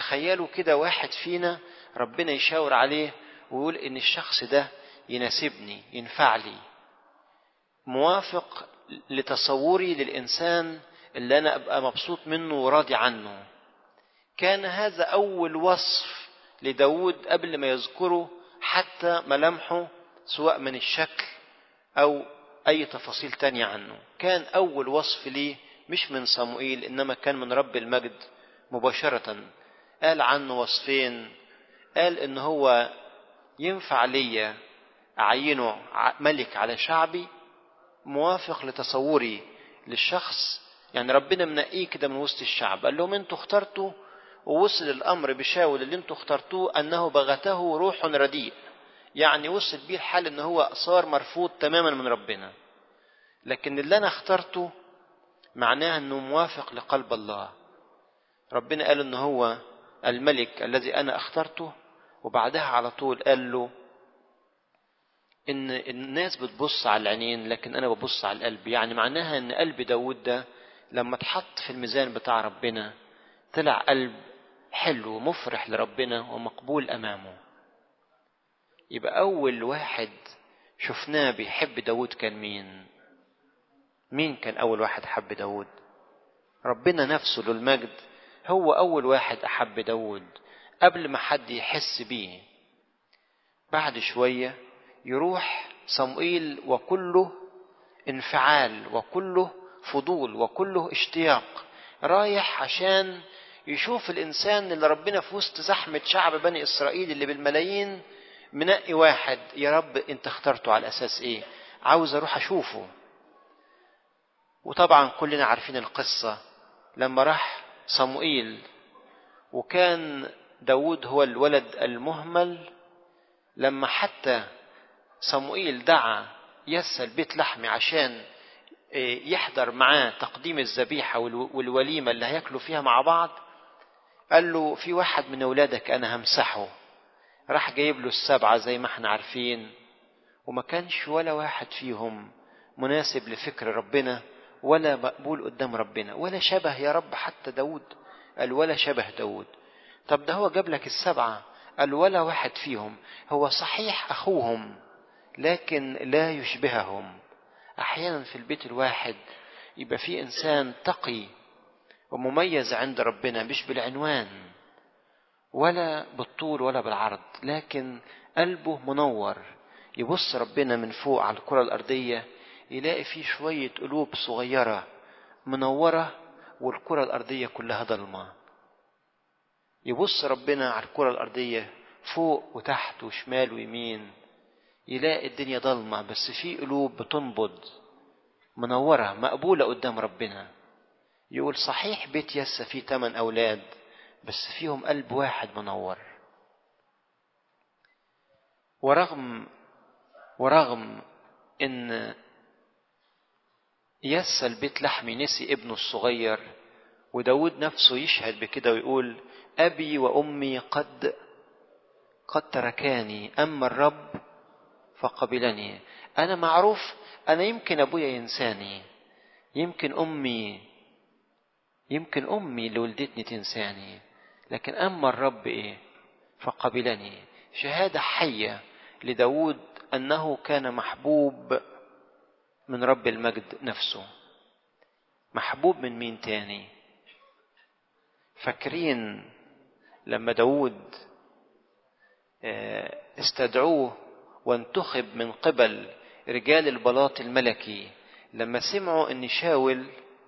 تخيلوا كده واحد فينا ربنا يشاور عليه ويقول ان الشخص ده يناسبني ينفع لي موافق لتصوري للإنسان اللي أنا أبقى مبسوط منه وراضي عنه كان هذا أول وصف لداود قبل ما يذكره حتى ملامحه سواء من الشكل أو أي تفاصيل تانية عنه كان أول وصف ليه مش من صموئيل إنما كان من رب المجد مباشرة قال عنه وصفين قال إن هو ينفع ليا أعينه ملك على شعبي موافق لتصوري للشخص يعني ربنا منقيه كده من وسط الشعب قال لهم انتوا اخترتوا ووصل الامر بشاول اللي انتوا اخترتوه انه بغته روح رديء يعني وصل بيه الحال ان هو صار مرفوض تماما من ربنا لكن اللي انا اخترته معناه انه موافق لقلب الله ربنا قال ان هو الملك الذي انا اخترته وبعدها على طول قال له ان الناس بتبص على العينين لكن انا ببص على القلب يعني معناها ان قلب داود ده لما اتحط في الميزان بتاع ربنا طلع قلب حلو ومفرح لربنا ومقبول امامه يبقى اول واحد شفناه بيحب داود كان مين مين كان اول واحد حب داود ربنا نفسه له المجد هو اول واحد احب داود قبل ما حد يحس بيه بعد شويه يروح صموئيل وكله انفعال وكله فضول وكله اشتياق رايح عشان يشوف الانسان اللي ربنا في وسط زحمه شعب بني اسرائيل اللي بالملايين منقي واحد يا رب انت اخترته على اساس ايه عاوز اروح اشوفه وطبعا كلنا عارفين القصه لما راح صموئيل وكان داود هو الولد المهمل لما حتى صموئيل دعا يسى البيت لحمي عشان يحضر معاه تقديم الذبيحة والوليمة اللي هياكلوا فيها مع بعض قال له في واحد من أولادك أنا همسحه راح جايب له السبعة زي ما احنا عارفين وما كانش ولا واحد فيهم مناسب لفكر ربنا ولا مقبول قدام ربنا ولا شبه يا رب حتى داود قال ولا شبه داود طب ده هو جاب لك السبعة قال ولا واحد فيهم هو صحيح أخوهم لكن لا يشبههم احيانا في البيت الواحد يبقى في انسان تقي ومميز عند ربنا مش بالعنوان ولا بالطول ولا بالعرض لكن قلبه منور يبص ربنا من فوق على الكره الارضيه يلاقي فيه شويه قلوب صغيره منوره والكره الارضيه كلها ضلمه يبص ربنا على الكره الارضيه فوق وتحت وشمال ويمين يلاقي الدنيا ضلمة بس في قلوب بتنبض منورة مقبولة قدام ربنا يقول صحيح بيت يسا فيه تمن أولاد بس فيهم قلب واحد منور ورغم ورغم إن يسا البيت لحمي نسي ابنه الصغير وداود نفسه يشهد بكده ويقول أبي وأمي قد قد تركاني أما الرب فقبلني أنا معروف أنا يمكن أبويا ينساني يمكن أمي يمكن أمي اللي ولدتني تنساني لكن أما الرب إيه فقبلني شهادة حية لداود أنه كان محبوب من رب المجد نفسه محبوب من مين تاني فاكرين لما داود استدعوه وانتخب من قبل رجال البلاط الملكي لما سمعوا ان شاول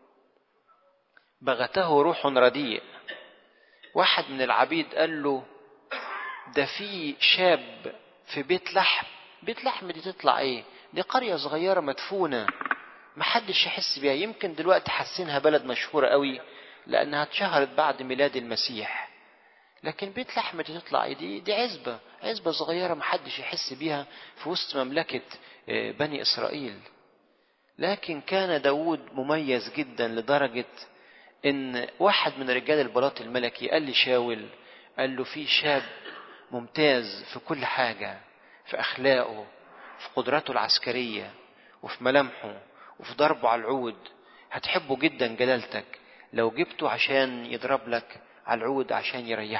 بغته روح رديء واحد من العبيد قال له ده في شاب في بيت لحم بيت لحم دي تطلع ايه دي قرية صغيرة مدفونة محدش يحس بيها يمكن دلوقتي حاسينها بلد مشهورة قوي لانها اتشهرت بعد ميلاد المسيح لكن بيت لحم دي تطلع ايه دي دي عزبة عزبة صغيرة محدش يحس بيها في وسط مملكة بني إسرائيل لكن كان داود مميز جدا لدرجة إن واحد من رجال البلاط الملكي قال لي شاول قال له في شاب ممتاز في كل حاجة في أخلاقه في قدراته العسكرية وفي ملامحه وفي ضربه على العود هتحبه جدا جلالتك لو جبته عشان يضرب لك على العود عشان يريحك